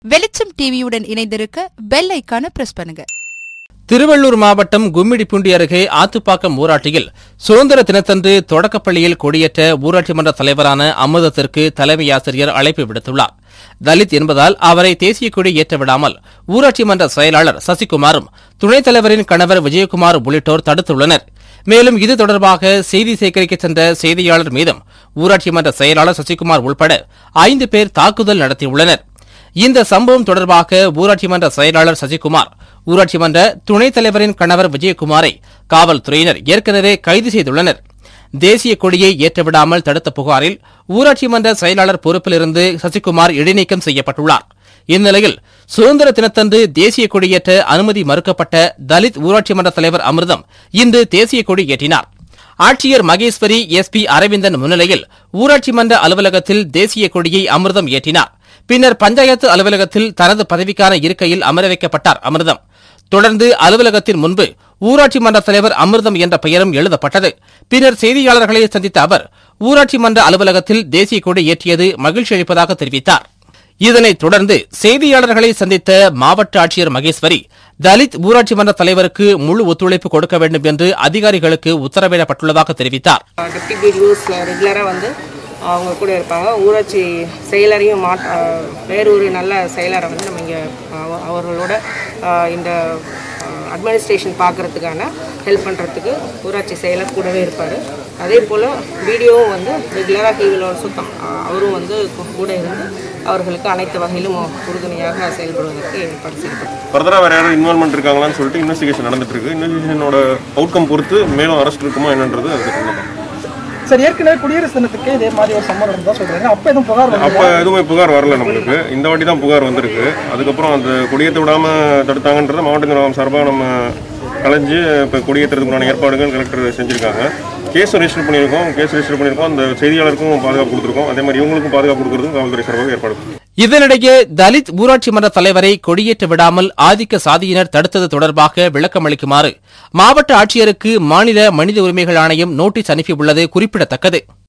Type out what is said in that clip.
வெளிச்சம் டிவியுடன் இணைந்திருக்க பெல் ஐக்கான பிரஸ் பண்ணுங்க திருவள்ளூர் மாவட்டம் கும்மிடிப்பூண்டி அருகே ஆத்துப்பாக்கம் ஊராட்சியில் சுதந்திர தினத்தன்று தொடக்கப்பள்ளியில் கொடியேற்ற ஊராட்சி மன்ற தலைவரான அமுதத்திற்கு தலைமை ஆசிரியர் அழைப்பு விடுத்துள்ளார் தலித் என்பதால் அவரை தேசிய கொடி ஏற்ற விடாமல் ஊராட்சி மன்ற செயலாளர் சசிகுமாரும் துணைத் தலைவரின் கணவர் விஜயகுமார் உள்ளிட்டோர் தடுத்துள்ளனர் மேலும் இது தொடர்பாக செய்தி சேகரிக்க சென்ற செய்தியாளர் மீதும் ஊராட்சி மன்ற செயலாளர் சசிகுமார் உள்பட ஐந்து பேர் தாக்குதல் நடத்தியுள்ளனர் இந்த சம்பவம் தொடர்பாக ஊராட்சி மன்ற செயலாளர் சசிகுமார் ஊராட்சி மன்ற துணைத் தலைவரின் கணவர் விஜயகுமாரை காவல்துறையினர் ஏற்கனவே கைது செய்துள்ளனர் தேசிய கொடியை ஏற்றவிடாமல் தடுத்த புகாரில் ஊராட்சி மன்ற செயலாளர் பொறுப்பிலிருந்து சசிகுமார் இடைநீக்கம் செய்யப்பட்டுள்ளார் இந்நிலையில் சுதந்திர தினத்தன்று தேசிய கொடியேற்ற அனுமதி மறுக்கப்பட்ட தலித் ஊராட்சி மன்ற தலைவர் அமிர்தம் இன்று தேசிய கொடி ஏற்றினார் ஆட்சியர் மகேஸ்வரி எஸ்பி அரவிந்தன் முன்னிலையில் ஊராட்சி மன்ற அலுவலகத்தில் தேசிய கொடியை அமிர்தம் ஏற்றினார் பின்னர் பஞ்சாயத்து அலுவலகத்தில் தனது பதவிக்கான இருக்கையில் அமர வைக்கப்பட்டார் அமிர்தம் தொடர்ந்து அலுவலகத்தின் முன்பு ஊராட்சி மன்ற தலைவர் அமிர்தம் என்ற பெயரும் எழுதப்பட்டது பின்னர் செய்தியாளர்களை சந்தித்த அவர் ஊராட்சி மன்ற அலுவலகத்தில் தேசிய கொடி ஏற்றியது மகிழ்ச்சி அளிப்பதாக தெரிவித்தார் இதனைத் தொடர்ந்து செய்தியாளர்களை சந்தித்த மாவட்ட ஆட்சியர் மகேஸ்வரி தலித் ஊராட்சி மன்ற தலைவருக்கு முழு ஒத்துழைப்பு கொடுக்க வேண்டும் என்று அதிகாரிகளுக்கு உத்தரவிடப்பட்டுள்ளதாக தெரிவித்தார் டெப்டி பிடிஓஸ் ரெகுலராக வந்து அவங்க கூட இருப்பாங்க ஊராட்சி செயலரையும் மாட் வேறு ஒரு நல்ல செயலரை வந்து நம்ம இங்கே அவர்களோட ஆஹ், இந்த அட்மினிஸ்ட்ரேஷன் பார்க்குறதுக்கான ஹெல்ப் பண்ணுறதுக்கு ஊராட்சி செயலர் கூடவே இருப்பார் அதே போல் பிடிஓவும் வந்து ரெகுலராக ஹீவிலோட சுத்தம் ஆஹ், அவரும் வந்து கூ- கூட இருந்து அவர்களுக்கு அனைத்து வகையிலும் உறுதுணையாக செயல்படுவதற்கு ஏற்பாடு செய்யப்படும் ஃபர்தராக வேறு யாரும் இன்வால்மெண்ட் இருக்காங்களான்னு சொல்லிட்டு இன்வெஸ்டிகேஷன் நடந்துட்டு இருக்கு இன்வெஸ்டிகேஷனோட அவுட்கம் பொறுத்து மேலும் அரெஸ்ட் இருக்குமா என்னன்றது அதுக்கு தெரியும் சார் ஏற்கனவே குடியரசு தினத்துக்கு இதே மாதிரி ஒரு சம்பவம் நடந்ததா சொல்றாங்க அப்ப எதுவும் புகார் வந்து அப்போ எதுவுமே புகார் வரல நம்மளுக்கு இந்த வாட்டி தான் புகார் வந்திருக்கு அதுக்கப்புறம் அந்த கொடியேற்ற விடாமல் தடுத்தாங்கன்றத மாவட்ட நிர்வாகம் சார்பாக நம்ம கலைஞ்சு இப்போ கொடியேற்றதுக்குண்டான ஏற்பாடுகள் கலெக்டர் செஞ்சுருக்காங்க கேஸ் ரெஜிஸ்டர் பண்ணியிருக்கோம் கேஸ் ரெஜிஸ்டர் பண்ணியிருக்கோம் அந்த செய்தியாளருக்கும் பாதுகாப்பு கொடுத்துருக்கோம் அதே மாதிரி இவங்களுக்கும் பாதுகாப்பு கொடுக்குறதுக்கும் காவல்துறை சார்பாக ஏற்பாடு இதனிடையே தலித் ஊராட்சி மன்ற தலைவரை கொடியேற்ற விடாமல் ஆதிக்க சாதியினர் தடுத்தது தொடர்பாக விளக்கம் அளிக்குமாறு மாவட்ட ஆட்சியருக்கு மாநில மனித உரிமைகள் ஆணையம் நோட்டீஸ் அனுப்பியுள்ளது குறிப்பிடத்தக்கது